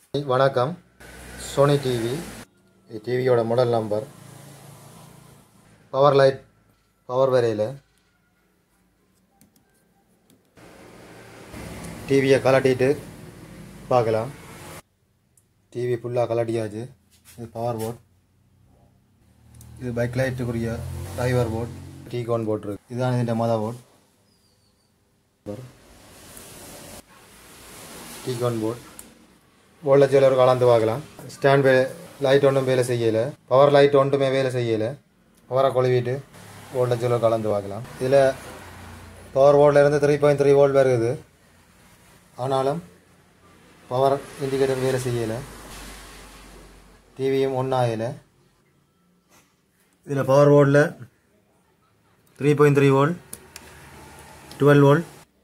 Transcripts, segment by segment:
வணக்கம் Sony TV டிவியோட model number power light power வரையில் டிவியை கலட்டிட்டு பார்க்கலாம் டிவி ஃபுல்லாக கலட்டியாச்சு இது பவர் போர்ட் இது பைக் லைட்டுக்குரிய டிரைவர் போர்ட் டீகான் போர்ட் இருக்கு இதுதான் ഇതിൻ്റെ mother board T con board voltage ஒரு கலந்து பார்க்கலாம் ஸ்டாண்ட் வே லைட் ஒன்றும் வேலை செய்யலை பவர் லைட் ஒன்றுமே வேலை செய்யலை பவரை கொழுவிட்டு வோல்டேஜ் ஒரு கலந்து பார்க்கலாம் இதில் பவர் வோல்ட்லேருந்து த்ரீ பாயிண்ட் த்ரீ வோல்ட் வருது ஆனாலும் பவர் இண்டிகேட்டர் வேலை செய்யலை டிவியும் ஒன்றாகலை இதில் பவர் வோல்டில் three point three volt twelve volt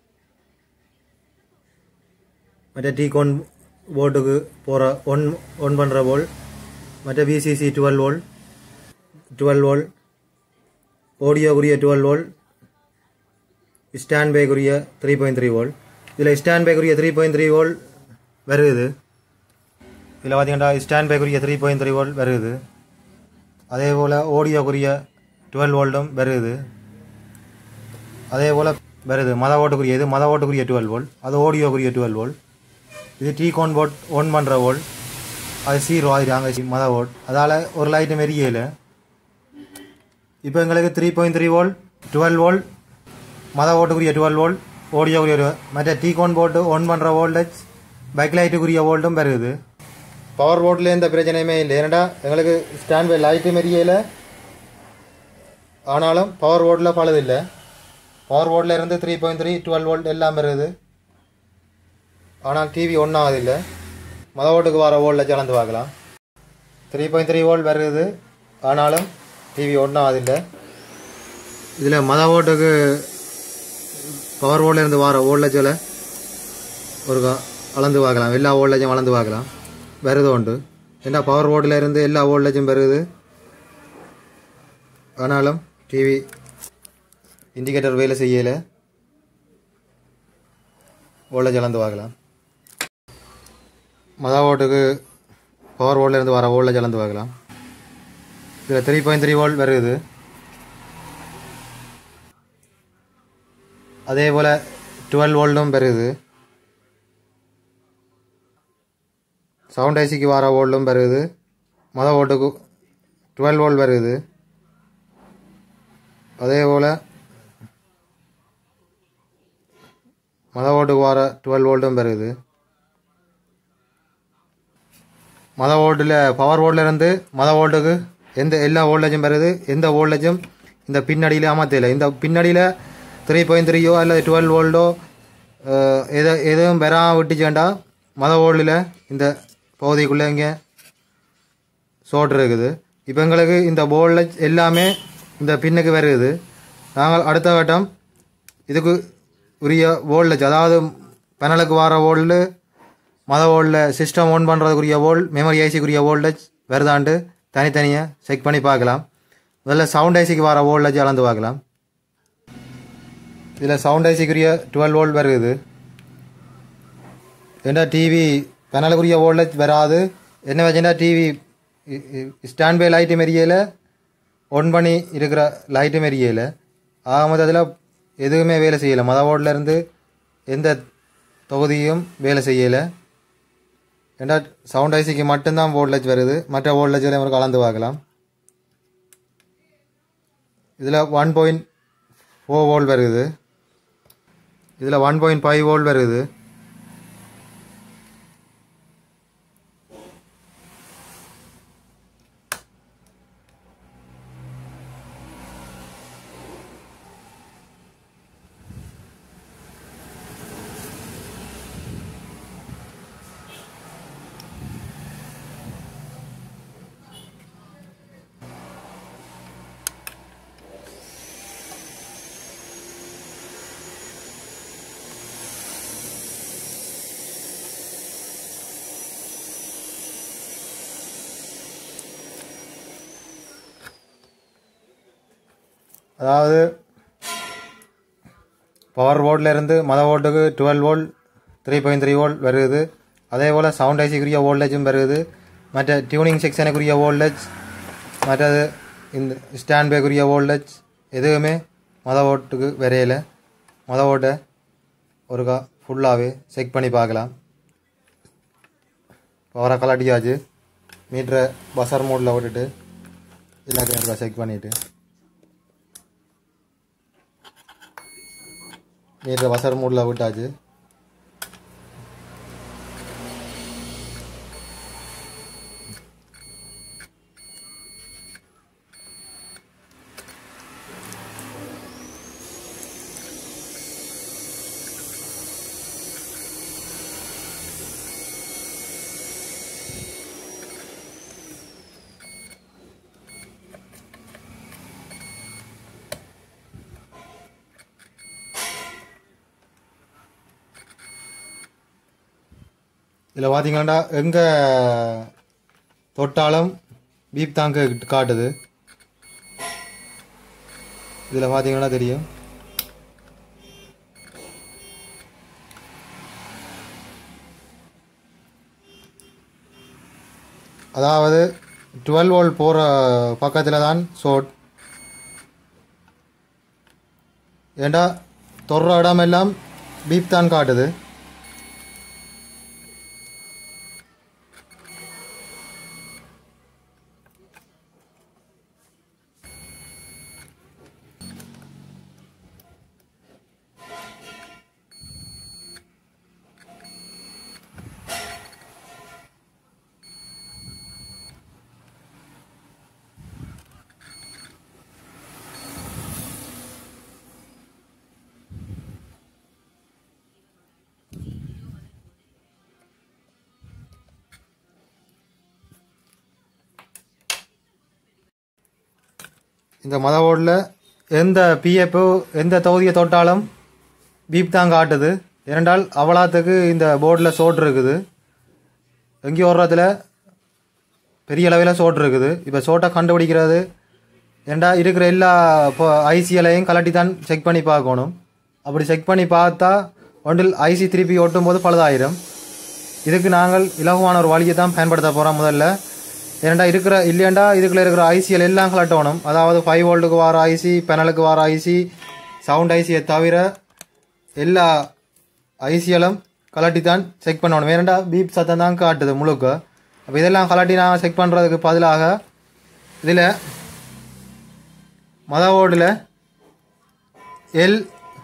மற்ற டீகான் போர்டுக்கு போகிற ஒன் ஒன் பண்ணுற வோல் மற்ற VCC twelve volt twelve volt ஆடியோக்குரிய டுவெல் வோல் ஸ்டாண்ட் பேக்குரிய த்ரீ பாயிண்ட் த்ரீ வோல் இதில் ஸ்டாண்ட் பேக்குரிய த்ரீ பாயிண்ட் த்ரீ வோல் வருது இதில் பார்த்தீங்கன்னா ஸ்டாண்ட் பேக்குரிய த்ரீ பாயிண்ட் த்ரீ வோல் வருது அதே போல் ஆடியோக்குரிய டுவெல் வோல்ட்டும் வருது அதே போல் வருது மத ஓட்டுக்குரிய இது மத ஓட்டுக்குரிய டுவெல் வோல்ட் அது ஆடியோக்குரிய டுவெல் வோல்ட் இது டீ கான் போர்ட் ஒன் பண்ணுற வோல்ட் அது சீரோ ஆயிராங்க மத வோல்ட் அதால் ஒரு லைட்டு மெரியல இப்போ எங்களுக்கு three point three volt twelve volt மத ஓட்டுக்குரிய டுவெல் வோல்ட் ஓடியோக்குரிய மற்ற டீ கான் போர்ட்டு ஒன் பண்ணுற வோல்டேஜ் பைக் லைட்டுக்குரிய வோல்ட்டும் வருது பவர் போர்ட்டில் எந்த பிரச்சனையுமே இல்லை ஏன்னாடா எங்களுக்கு ஸ்டாண்ட் பை லைட்டு மெரியல ஆனாலும் பவர் போர்ட்டில் பழுதில்லை பவர் போர்டில் இருந்து three point three twelve volt எல்லாம் வருது ஆனால் டிவி ஒன்றும் ஆகுதில்லை மத ஓட்டுக்கு வர வோல்டில் கலந்து பார்க்கலாம் த்ரீ பாயிண்ட் த்ரீ வோல்ட் வருது ஆனாலும் டிவி ஒன்றும் ஆகுதில்லை இதில் மத ஓட்டுக்கு பவர் வோல்டில் இருந்து வர வோல்டேஜில் ஒரு அளந்து பார்க்கலாம் எல்லா வோல்டேஜும் வளர்ந்து பார்க்கலாம் வருது உண்டு ஏன்னா பவர் போர்டில் இருந்து எல்லா வோல்டேஜும் வருது ஆனாலும் டிவி இண்டிகேட்டர் வேலை செய்யலை வோல்டேஜ் அளந்து பார்க்கலாம் மதா ஓட்டுக்கு பவர் வோல்ட்லேருந்து வர வோல்டேஜ் அளந்து பார்க்கலாம் இதில் த்ரீ பாயிண்ட் த்ரீ வோல்ட் வருது அதே போல் டுவெல் வோல்ட்டும் வருது சவுண்ட் ஐசிக்கு வர வோல்டும் வருது மத ஓட்டுக்கு டுவெல் வோல்ட் வருது அதே போல் மத ஓட்டுக்கு வர டுவெல் வோல்ட்டும் வருது மத வோல்ட்டில் பவர் வோல்ட்டில் இருந்து மத வோல்ட்டுக்கு எந்த எல்லா வோல்டேஜும் வருது எந்த வோல்டேஜும் இந்த பின்னடியில் அமர்த்தல இந்த பின்னடியில் த்ரீ பாயிண்ட் த்ரீயோ அல்லது டுவெல் வோல்டோ எதை எதுவும் பெறாமல் விட்டுச்சேண்டா மத வோல்டில் இந்த பகுதிக்குள்ளே இங்கே சோட் இருக்குது இப்போ எங்களுக்கு இந்த வோல்டேஜ் எல்லாமே இந்த பின்னுக்கு வருது நாங்கள் அடுத்த கட்டம் இதுக்கு உரிய வோல்டேஜ் அதாவது பேனலுக்கு வர வோல்டு மத வோல்டில் சிஸ்டம் ஆன் பண்ணுறதுக்குரிய வோல்ட் மெமரி ஐசிக்குரிய வோல்டேஜ் வருதாண்டு தனித்தனியாக செக் பண்ணி பார்க்கலாம் முதல்ல சவுண்ட் ஐசிக்கு வர வோல்டேஜ் அளந்து பார்க்கலாம் இதில் சவுண்ட் ஐசிக்குரிய டுவெல் வோல்ட் வருது ஏன்னா டிவி பேனலுக்குரிய வோல்டேஜ் வராது என்ன வச்சுன்னா டிவி ஸ்டாண்ட் பை லைட்டு மெரியல ஒன் பண்ணி இருக்கிற லைட்டு மெரியல ஆக மொத்தத்தில் எதுவுமே வேலை செய்யலை மத இருந்து எந்த தொகுதியும் வேலை செய்யலை ஏன்னா சவுண்ட் ஐசிக்கு மட்டும்தான் வோல்டேஜ் வருது மற்ற வோல்டேஜில் ஒரு கலந்து பார்க்கலாம் இதில் ஒன் பாயிண்ட் ஃபோர் வோல்ட் வருது இதில் ஒன் பாயிண்ட் ஃபைவ் வோல்ட் வருது அதாவது பவர் போர்டில் இருந்து மத போர்ட்டுக்கு twelve volt three point three volt வருது அதே போல் சவுண்ட் ஐசிக்குரிய வோல்டேஜும் வருது மற்ற டியூனிங் செக்ஷனுக்குரிய வோல்டேஜ் மற்றது இந்த ஸ்டாண்ட் பேக்குரிய வோல்டேஜ் எதுவுமே மொத ஓட்டுக்கு வரையல மொத ஓட்டை ஒருக்கா ஃபுல்லாகவே செக் பண்ணி பார்க்கலாம் பவரை கலாட்டியாச்சு மீட்டரை பசர் மோடில் விட்டுட்டு எல்லாத்தையும் ஒருக்கா செக் பண்ணிவிட்டு மீட்டரை பசர் மோடில் விட்டாச்சு இதில் பார்த்தீங்கன்னா எங்கே தொட்டாலும் பீப் தாங்க காட்டுது இதில் பார்த்தீங்கன்னா தெரியும் அதாவது டுவெல் வோல்ட் போகிற பக்கத்தில் தான் சோட் ஏண்டா தொடுற இடமெல்லாம் பீப் தான் காட்டுது இந்த மத போர்டில் எந்த பிஎஃப் எந்த தொகுதியை தொட்டாலும் பீப் தான் காட்டுது ஏனென்றால் அவ்வளோத்துக்கு இந்த போர்டில் சோட் இருக்குது எங்கேயோ ஒரு இடத்துல பெரிய அளவில் சோட் இருக்குது இப்போ சோட்டை கண்டுபிடிக்கிறது ஏண்டா இருக்கிற எல்லா இப்போ ஐசிஎலையும் கலட்டி தான் செக் பண்ணி பார்க்கணும் அப்படி செக் பண்ணி பார்த்தா ஒன்றில் ஐசி திருப்பி ஒட்டும் போது பழுதாயிரும் இதுக்கு நாங்கள் இலகுவான ஒரு வழியை தான் பயன்படுத்த போகிறோம் முதல்ல ஏன்டா இருக்கிற இல்லையாண்டா இதுக்குள்ள இருக்கிற ஐசிஎல் எல்லாம் கலட்டணும் அதாவது ஃபைவ் வோல்ட்டுக்கு வர ஐசி பெனலுக்கு வர ஐசி சவுண்ட் ஐசியை தவிர எல்லா ஐசிஎலும் கலட்டி தான் செக் பண்ணணும் ஏன்டா பீப் சத்தம் தான் காட்டுது முழுக்க அப்போ இதெல்லாம் கலட்டி நான் செக் பண்ணுறதுக்கு பதிலாக இதில் மத ஓடில் எல்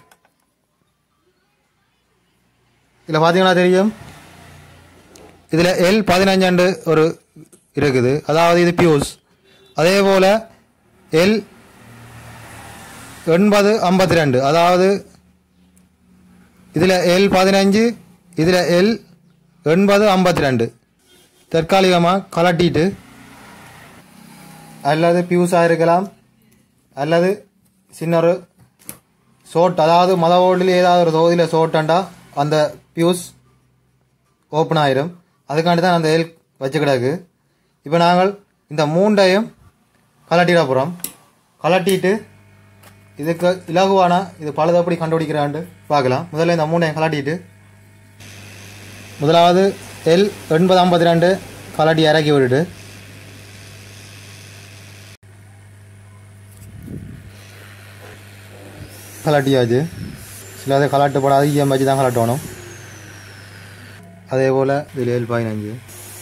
இதில் பார்த்தீங்கன்னா தெரியும் இதில் எல் பதினஞ்சாண்டு ஒரு இருக்குது அதாவது இது பியூஸ் அதே போல் எல் எண்பது ஐம்பத்தி ரெண்டு அதாவது இதில் எல் பதினஞ்சு இதில் எல் எண்பது ஐம்பத்தி ரெண்டு தற்காலிகமாக கலட்டிட்டு அல்லது பியூஸாக இருக்கலாம் அல்லது சின்ன ஒரு சோட் அதாவது மத ஓட்டில் ஏதாவது ஒரு தொகுதியில் சோட்டண்டா அந்த பியூஸ் ஓப்பன் ஆயிரும் அதுக்காண்டி தான் அந்த எல் வச்சு கிடக்கு இப்போ நாங்கள் இந்த மூண்டையும் கலட்டிட போகிறோம் கலட்டிட்டு இதுக்கு இலகுவான இது பழுது எப்படி கண்டுபிடிக்கிறான்ட்டு பார்க்கலாம் முதல்ல இந்த மூண்டையும் கலட்டிட்டு முதலாவது எல் எண்பது ஐம்பத்தி ரெண்டு கலட்டி இறக்கி விட்டுட்டு கலட்டியாச்சு சில அதை கலாட்டுப்படாது ஈஎம் வச்சு தான் கலட்டணும் அதே போல் இதில் ஏழு பதினஞ்சு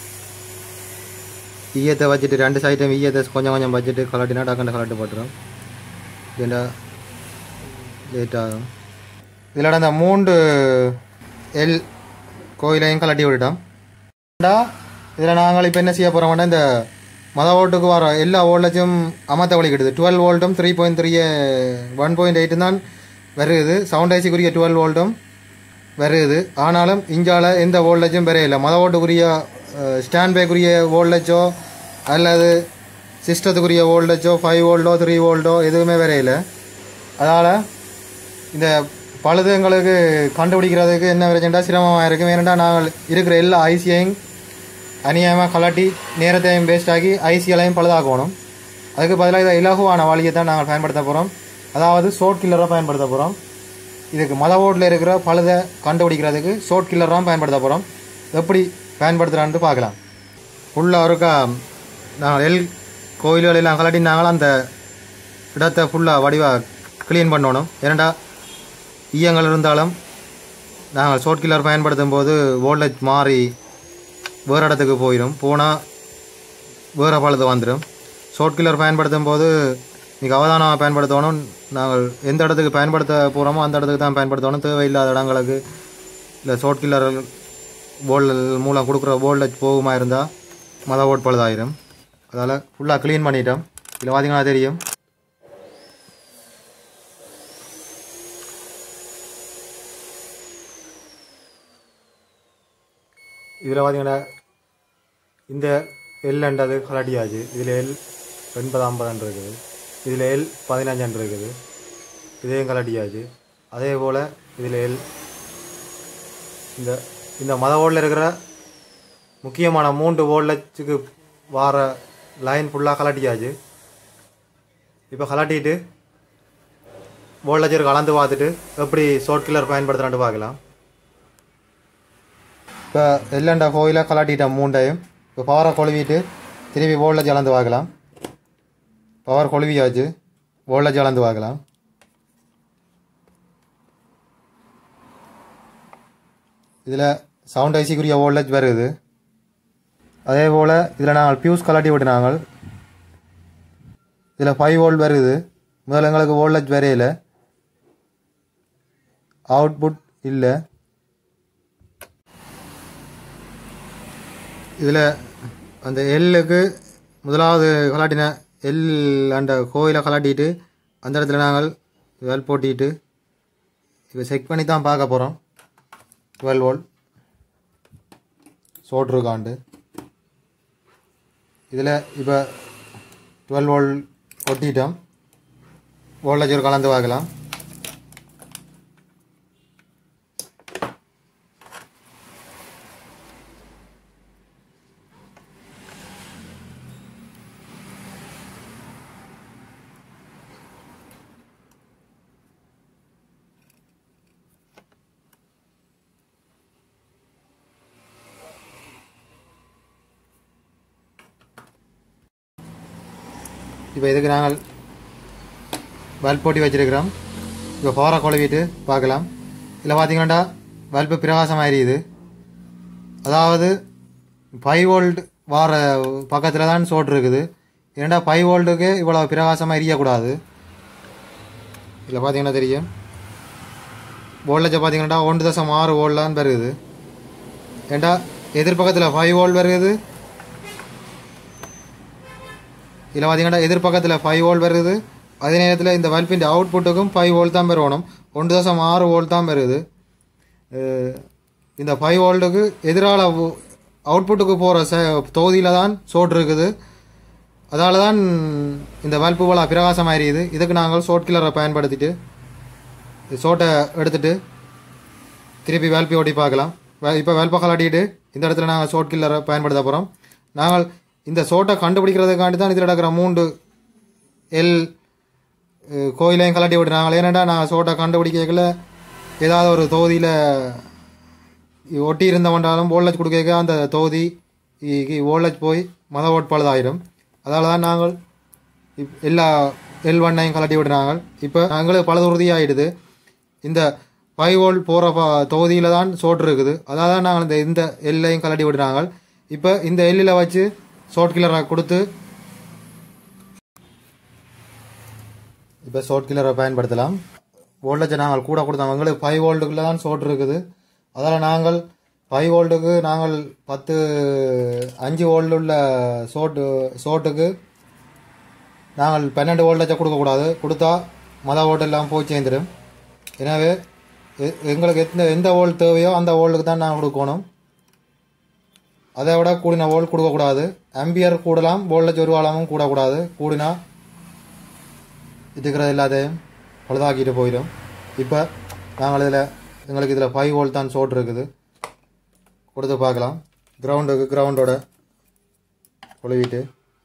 ஈயத்தை வச்சுட்டு ரெண்டு சைட்டும் ஈயத்தை கொஞ்சம் கொஞ்சம் வச்சுட்டு கலட்டினா டக்குன்னு கலட்டு போட்டுரும் ஏண்டா லேட் ஆகும் இதில் அந்த மூன்று எல் கோயிலையும் கலட்டி விட்டுட்டோம் இதில் நாங்கள் இப்போ என்ன செய்ய போகிறோம்னா இந்த மத ஓட்டுக்கு வர எல்லா வோல்டேஜும் அமர்த்த வலிக்கிடுது டுவெல் வோல்ட்டும் three point three one point eight தான் வருது சவுண்ட் ஐசிக்குரிய டுவெல் வோல்ட்டும் வருது ஆனாலும் இங்கால எந்த வோல்டேஜும் வரையில்லை மத ஓட்டுக்குரிய ஸ்டாண்ட் பேக்குரிய வோல்டேஜோ அல்லது சிஸ்டத்துக்குரிய வோல்டேஜோ ஃபைவ் வோல்டோ த்ரீ வோல்டோ எதுவுமே வரையில அதனால் இந்த பழுது எங்களுக்கு கண்டுபிடிக்கிறதுக்கு என்ன பிரச்சனைடா சிரமமாக இருக்கும் ஏனெண்டா நாங்கள் இருக்கிற எல்லா ஐசியையும் அநியாயமாக கலட்டி நேரத்தையும் வேஸ்ட் ஆகி ஐசியலையும் பழுதாக்கணும் அதுக்கு பதிலாக இதை இலகுவான வழியை தான் நாங்கள் பயன்படுத்த போகிறோம் அதாவது சோட் கில்லராக பயன்படுத்த போகிறோம் இதுக்கு மத ஓட்டில் இருக்கிற பழுதை கண்டுபிடிக்கிறதுக்கு சோட் கில்லராக பயன்படுத்த போகிறோம் எப்படி பயன்படுத்துகிறான்ட்டு பார்க்கலாம் ஃபுல்லாக ஒருக்கா நாங்கள் எல் கோயில்களெல்லாம் கலட்டி நாங்களும் அந்த இடத்தை ஃபுல்லாக வடிவாக க்ளீன் பண்ணணும் ஏனண்டா ஈயங்கள் இருந்தாலும் நாங்கள் ஷோட் கில்லர் பயன்படுத்தும் போது வோல்டேஜ் மாறி வேறு இடத்துக்கு போயிடும் போனால் வேறு பழுது வந்துடும் ஷோட் கில்லர் பயன்படுத்தும் போது மிக அவதானமாக பயன்படுத்தணும் நாங்கள் எந்த இடத்துக்கு பயன்படுத்த போகிறோமோ அந்த இடத்துக்கு தான் பயன்படுத்தணும் தேவையில்லாத இடங்களுக்கு இல்லை ஷோட் கில்லர் போல்ட் மூலம் கொடுக்குற வோல்டேஜ் போகுமா இருந்தால் மத ஓட் பழுதாயிரும் அதால் ஃபுல்லாக க்ளீன் பண்ணிட்டோம் இதில் பார்த்தீங்கன்னா தெரியும் இதில் பார்த்தீங்கன்னா இந்த எல்ன்றது கலட்டியாச்சு இதில் எல் எண்பது ஐம்பதுன்னு இருக்குது இதில் எல் பதினஞ்சுன்னு இருக்குது இதையும் கலட்டியாச்சு அதே போல் இதில் எல் இந்த இந்த மத ஓடில் இருக்கிற முக்கியமான மூன்று வோல்டேஜுக்கு வார லைன் ஃபுல்லாக கலட்டியாச்சு இப்போ கலட்டிட்டு வோல்டேஜர் கலந்து பார்த்துட்டு எப்படி ஷோர்ட் கில்லர் பயன்படுத்துகிறான்ட்டு பார்க்கலாம் இப்போ எல்லண்டா கோயிலை கலாட்டிட்டேன் மூண்டையும் இப்போ பவரை கொழுவிட்டு திருப்பி வோல்டேஜ் அளந்து பார்க்கலாம் பவர் கொழுவியாச்சு வோல்டேஜ் அளந்து பார்க்கலாம் இதில் சவுண்ட் ஐசிக்குரிய வோல்டேஜ் வருது அதே போல் இதில் நாங்கள் பியூஸ் கலாட்டி விட்டு நாங்கள் இதில் ஃபைவ் வோல்ட் வருது முதல்ல எங்களுக்கு வோல்டேஜ் வரையில அவுட்புட் இல்லை இதில் அந்த எல்லுக்கு முதலாவது கலாட்டின எல் அந்த கோயிலை கலாட்டிட்டு அந்த இடத்துல நாங்கள் வெல் போட்டிட்டு இப்போ செக் பண்ணி தான் பார்க்க போகிறோம் டுவெல் வோல்ட் சோட்ருக்காண்டு இதில் இப்போ டுவெல் வோல்ட் ஒட்டிட்டோம் வோல்டேஜ் கலந்து பார்க்கலாம் இப்போ இதுக்கு நாங்கள் பல்ப் போட்டி வச்சிருக்கிறோம் இப்போ ஃபோரை கொழுவிட்டு பார்க்கலாம் இதில் பார்த்தீங்கன்னா பல்பு பிரகாசமாக எரியுது அதாவது ஃபைவ் வோல்ட் வார பக்கத்தில் தான் சோட் இருக்குது ஏன்டா ஃபைவ் வோல்ட்டுக்கு இவ்வளோ பிரகாசமாக எரியக்கூடாது இதில் பார்த்தீங்கன்னா தெரியும் வோல்டேஜை பார்த்தீங்கன்னா ஒன்று தசம் ஆறு வோல்ட்லான்னு வருது ஏன்டா எதிர்பக்கத்தில் ஃபைவ் வோல்ட் வருது இதில் பார்த்தீங்கன்னா எதிர்பக்கத்தில் ஃபைவ் வோல்ட் வருது அதே நேரத்தில் இந்த பல்பின் அவுட்புட்டுக்கும் ஃபைவ் வோல்ட் தான் பெறணும் ஒன்று தசம் ஆறு வோல்ட் தான் வருது அஹ் இந்த ஃபைவ் வோல்ட்டுக்கு எதிரால அவுட்புட்டுக்கு போகிற ச தொகுதியில் தான் சோட் இருக்குது அதால தான் இந்த பல்பு போல பிரகாசமாக எரியுது இதுக்கு நாங்கள் சோட் கில்லரை பயன்படுத்திட்டு சோட்டை எடுத்துட்டு திருப்பி வேல்பி ஓட்டி பார்க்கலாம் இப்போ வேல்பை கலாட்டிட்டு இந்த இடத்துல நாங்கள் சோட் கில்லரை பயன்படுத்த போகிறோம் நாங்கள் இந்த சோட்டை கண்டுபிடிக்கிறதுக்காண்டி தான் இதில் நடக்கிற மூன்று எல் அஹ், கோயிலையும் கலாட்டி விட்டுறாங்க ஏன்னாடா நான் சோட்டை கண்டுபிடிக்கல ஏதாவது ஒரு தொகுதியில் ஒட்டி இருந்தவன்றாலும் வோல்டேஜ் கொடுக்க அந்த தொகுதி வோல்டேஜ் போய் மத ஓட்பாளதாயிரும் அதால தான் நாங்கள் இப் எல்லா எல் வண்ணையும் கலட்டி விடுறாங்க இப்போ எங்களுக்கு பல உறுதியாகிடுது இந்த ஃபைவ் வோல்ட் போகிற ப தொகுதியில் தான் சோட் இருக்குது அதாவது தான் நாங்கள் இந்த இந்த எல்லையும் கலட்டி விடுறாங்க இப்போ இந்த எல்லில் வச்சு ஷோட் கில்லரை கொடுத்து இப்போ ஷோட் கில்லரை பயன்படுத்தலாம் வோல்டேஜை நாங்கள் கூட கொடுத்தோம் எங்களுக்கு ஃபைவ் வோல்ட்டுக்குள்ளே தான் ஷோட் இருக்குது அதில் நாங்கள் ஃபைவ் வோல்ட்டுக்கு நாங்கள் பத்து அஞ்சு வோல்ட் உள்ள ஷோட்டு ஷோட்டுக்கு நாங்கள் பன்னெண்டு வோல்டேஜை கொடுக்கக்கூடாது கொடுத்தா மொதல் வோல்ட் எல்லாம் போய் சேர்ந்துடும் எனவே எ- எங்களுக்கு எந்த எந்த வோல்ட் தேவையோ அந்த வோல்ட்டுக்கு தான் நாங்கள் கொடுக்கணும் அதை விட கூடின வோல்ட் கொடுக்கக்கூடாது ஆம்பியர் கூடலாம் வோல்டேஜ் ஒரு காலமும் கூடக்கூடாது கூடினா இருக்கிறது எல்லாத்தையும் பழுதாக்கிட்டு போயிடும் இப்போ நாங்கள் இதில் எங்களுக்கு இதில் ஃபைவ் வோல்ட் தான் சோட் இருக்குது கொடுத்து பார்க்கலாம் கிரவுண்டுக்கு கிரவுண்டோட கொழுவிட்டு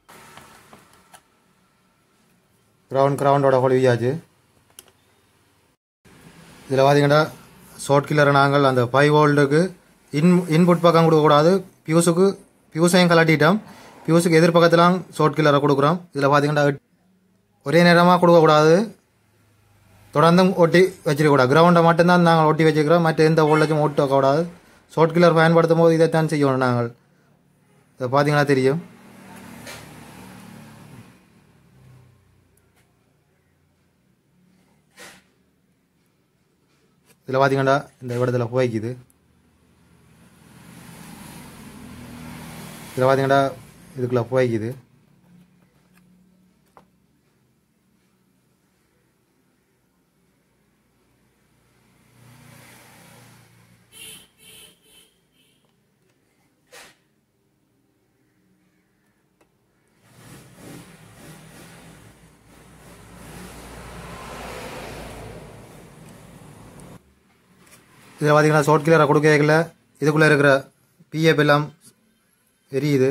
கிரவுண்ட் கிரவுண்டோட கொழுவியாச்சு இதில் பார்த்தீங்கன்னா ஷார்ட் கில்லரை நாங்கள் அந்த ஃபைவ் வோல்ட்டுக்கு இன் இன்புட் பக்கம் கொடுக்கக்கூடாது பியூஸுக்கு பியூஸையும் கலட்டிட்டோம் பியூஸுக்கு எதிர்பக்கத்துலாம் ஷார்ட் கில்லரை கொடுக்குறோம் இதில் பார்த்தீங்கன்னா ஒரே நேரமாக கொடுக்கக்கூடாது தொடர்ந்தும் ஒட்டி வச்சிருக்கக்கூடாது கிரவுண்டை மட்டும்தான் நாங்கள் ஒட்டி வச்சுக்கிறோம் மற்ற எந்த வோல்டேஜும் ஒட்டக்கூடாது ஷார்ட் கில்லர் பயன்படுத்தும் போது இதைத்தான் செய்யணும் நாங்கள் இதை பார்த்தீங்கன்னா தெரியும் இதில் பார்த்தீங்கன்னா இந்த இடத்துல புகைக்குது இதில் பார்த்தீங்கன்னா இதுக்குள்ளே புகைக்குது இதில் பார்த்தீங்கன்னா ஷார்ட் கில்லரை கொடுக்கல இதுக்குள்ளே இருக்கிற பிஎஃப் எல்லாம் எரியுது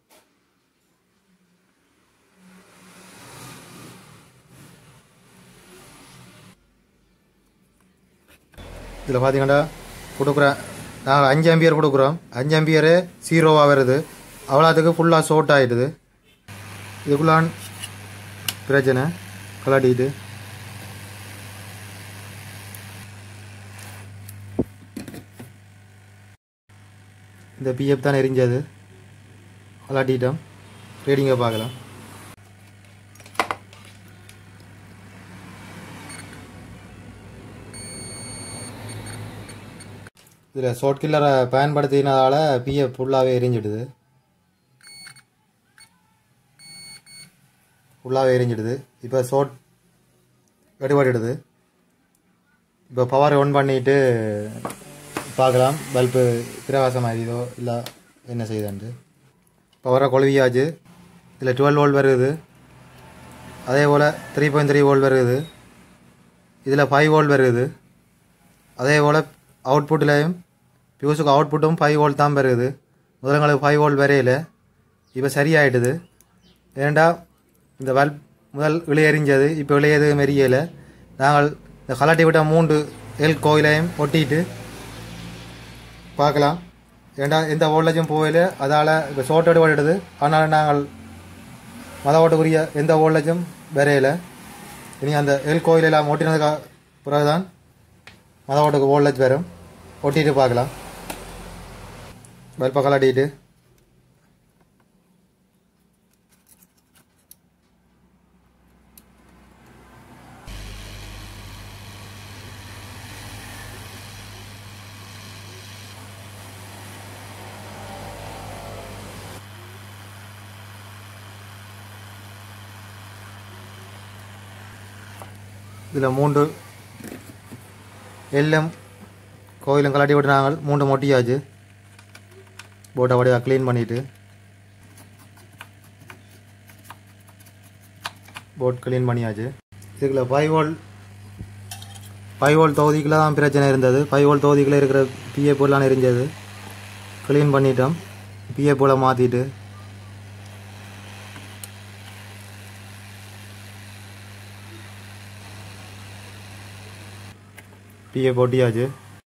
இதில் பார்த்தீங்கன்னா கொடுக்குறேன் நாங்கள் அஞ்சு அம்பியர் கொடுக்குறோம் அஞ்சு அம்பியரே ஜீரோவாக வருது அவ்வளோத்துக்கு ஃபுல்லாக ஷோர்ட் ஆகிடுது இதுக்குள்ளான் பிரச்சனை கலாட்டிட்டு இந்த பிஎஃப் தான் எரிஞ்சது கலாட்டிட்டோம் ரீடிங்கை பார்க்கலாம் இதில் ஷார்ட் கில்லரை பயன்படுத்தினதால பிஎஃப் ஃபுல்லாகவே எரிஞ்சிடுது ஃபுல்லாகவே எரிஞ்சிடுது இப்போ ஷார்ட் எடுபட்டுடுது இப்போ பவர் ஆன் பண்ணிட்டு பார்க்கலாம் பல்பு பிரகாசம் ஆகிதோ இல்லை என்ன செய்யுதுன்ட்டு பவரை கொழுவியாச்சு இதில் டுவெல் வோல்ட் வருது அதே போல் த்ரீ பாயிண்ட் த்ரீ வோல்ட் வருது இதில் ஃபைவ் வோல்ட் வருது அதே போல் அவுட்புட்லேயும் பியூஸுக்கு அவுட்புட்டும் ஃபைவ் வோல்ட் தான் வருது முதலங்களுக்கு ஃபைவ் வோல்ட் வரையில இப்போ சரியாயிடுது ஏண்டா இந்த பல்ப் முதல் விளையறிஞ்சது இப்போ விளையது மெரியல நாங்கள் இந்த கலாட்டி விட்ட மூன்று எல் கோயிலையும் ஒட்டிட்டு பார்க்கலாம் ஏண்டா எந்த வோல்டேஜும் போகல அதால் இப்போ ஷோர்ட் எடுபடுது ஆனால் நாங்கள் மத ஓட்டுக்குரிய எந்த வோல்டேஜும் வரையில இனி அந்த எல் கோயிலெல்லாம் ஒட்டினதுக்கு பிறகுதான் மத ஓட்டுக்கு வோல்டேஜ் வரும் ஒட்டிட்டு பார்க்கலாம் பல்பை கலாட்டிட்டு இதில் மூன்று எல்லும் கோயிலும் கலாட்டி விட்டு நாங்கள் மூன்று மொட்டியாச்சு போட்டை வடிவாக க்ளீன் பண்ணிவிட்டு போட் க்ளீன் பண்ணியாச்சு இதுக்குள்ள ஃபைவ் வோல்ட் ஃபைவ் வோல்ட் தொகுதிக்குள்ள தான் பிரச்சனை இருந்தது ஃபைவ் வோல்ட் தொகுதிக்குள்ள இருக்கிற பிஏ பொருளான எரிஞ்சது க்ளீன் பண்ணிட்டோம் பிஏ போல மாற்றிட்டு பிஏ போட்டியாச்சு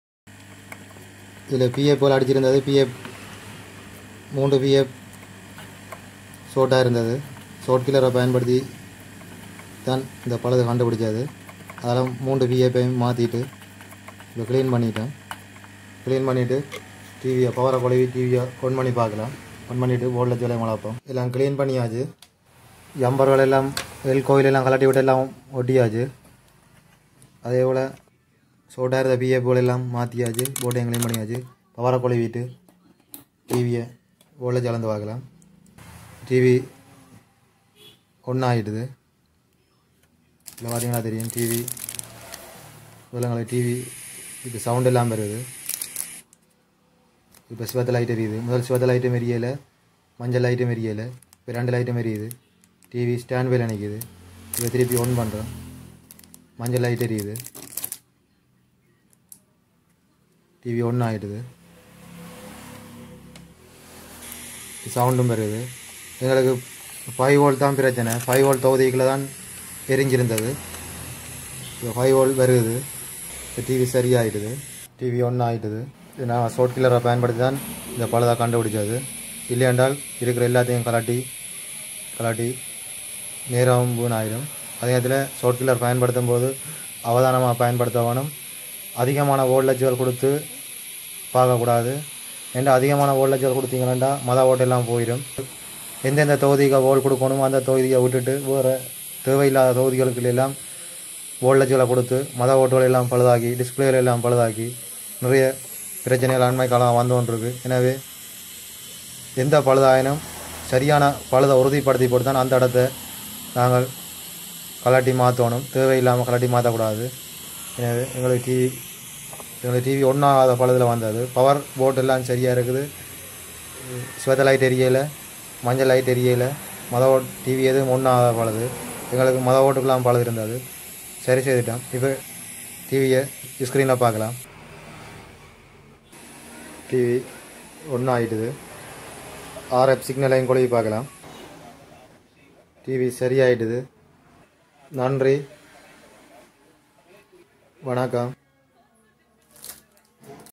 இதில் பிஏ போல் அடிச்சிருந்தது பிஏ மூன்று பிஏ ஷோட்டாக இருந்தது ஷோட் கில்லரை பயன்படுத்தி தான் இந்த பழுது கண்டுபிடிச்சது அதெல்லாம் மூன்று பிஏப்பையும் மாற்றிட்டு இப்போ க்ளீன் பண்ணிட்டேன் க்ளீன் பண்ணிவிட்டு டிவியை பவரை குழவி டிவியை ஒன் பண்ணி பார்க்கலாம் ஒன் பண்ணிவிட்டு போர்டில் ஜோலை வளர்ப்போம் எல்லாம் க்ளீன் பண்ணியாச்சு ஜம்பர்கள் எல்லாம் எல் கோயிலெல்லாம் கலட்டி விட்டு எல்லாம் ஒட்டியாச்சு அதே போல் ஷோட்டாக இருந்த பிஏ எல்லாம் மாற்றியாச்சு போட்டையும் க்ளீன் பண்ணியாச்சு பவரை கொழுவிட்டு டிவியை வோல்டேஜ் அளந்து பார்க்கலாம் டிவி ஒன்றாகிடுது இதில் பார்த்தீங்கன்னா தெரியும் டிவி முதலங்களுக்கு டிவி இப்போ சவுண்ட் எல்லாம் வருது இப்போ சிவத்த லைட் எரியுது முதல் சிவத்த லைட்டும் எரியலை மஞ்சள் லைட்டும் எரியலை இப்போ ரெண்டு லைட்டும் எரியுது டிவி ஸ்டாண்ட் வேல நிற்கிது இப்போ திருப்பி ஒன் பண்ணுறோம் மஞ்சள் லைட் எரியுது டிவி ஒன்று ஆகிடுது சவுண்டும் வருது எங்களுக்கு ஃபைவ் வோல்ட் தான் பிரச்சனை ஃபைவ் வோல்ட் தொகுதிக்குள்ள தான் எரிஞ்சிருந்தது இப்போ ஃபைவ் வோல்ட் வருது இப்போ டிவி சரியாயிடுது டிவி ஒன்று ஆகிடுது இது நான் ஷோர்ட் கில்லரை பயன்படுத்தி தான் இந்த பழுதாக கண்டுபிடிச்சது இல்லையென்றால் இருக்கிற எல்லாத்தையும் கலாட்டி கலாட்டி நேரம் வீணாயிடும் அதே நேரத்தில் ஷோர்ட் கில்லர் பயன்படுத்தும் போது அவதானமாக பயன்படுத்த வேணும் அதிகமான வோல்டேஜுகள் கொடுத்து பார்க்கக்கூடாது ஏன்டா அதிகமான வோல்டேஜுகள் கொடுத்தீங்கன்னா மத ஓட்டெல்லாம் போயிடும் எந்தெந்த தொகுதிக்கு வோல் கொடுக்கணுமோ அந்த தொகுதியை விட்டுட்டு வேறு தேவையில்லாத தொகுதிகளுக்கு எல்லாம் வோல்டேஜுகளை கொடுத்து மத ஓட்டுகள் எல்லாம் பழுதாக்கி டிஸ்பிளேகள் எல்லாம் பழுதாக்கி நிறைய பிரச்சனைகள் அண்மை காலம் வந்து கொண்டிருக்கு எனவே எந்த பழுதாயினும் சரியான பழுதை உறுதிப்படுத்தி போட்டு தான் அந்த இடத்த நாங்கள் கலாட்டி மாற்றணும் தேவையில்லாமல் கலாட்டி மாற்றக்கூடாது எனவே எங்களுக்கு டிவி எங்களுக்கு டிவி ஒன்றாகாத பழுதில் வந்தது பவர் போர்ட் எல்லாம் சரியாக இருக்குது சிவத்த லைட் எரியலை மஞ்சள் லைட் எரியலை மத ஓட் டிவி எதுவும் ஒன்றாகாத பழுது எங்களுக்கு மத ஓட்டுக்கெல்லாம் பழுது இருந்தது சரி செய்துட்டோம் இப்போ டிவியை ஸ்க்ரீனில் பார்க்கலாம் டிவி ஒன்றாகிட்டுது ஆர்எஃப் சிக்னலையும் கொழுவி பார்க்கலாம் டிவி சரியாயிட்டுது நன்றி வணக்கம்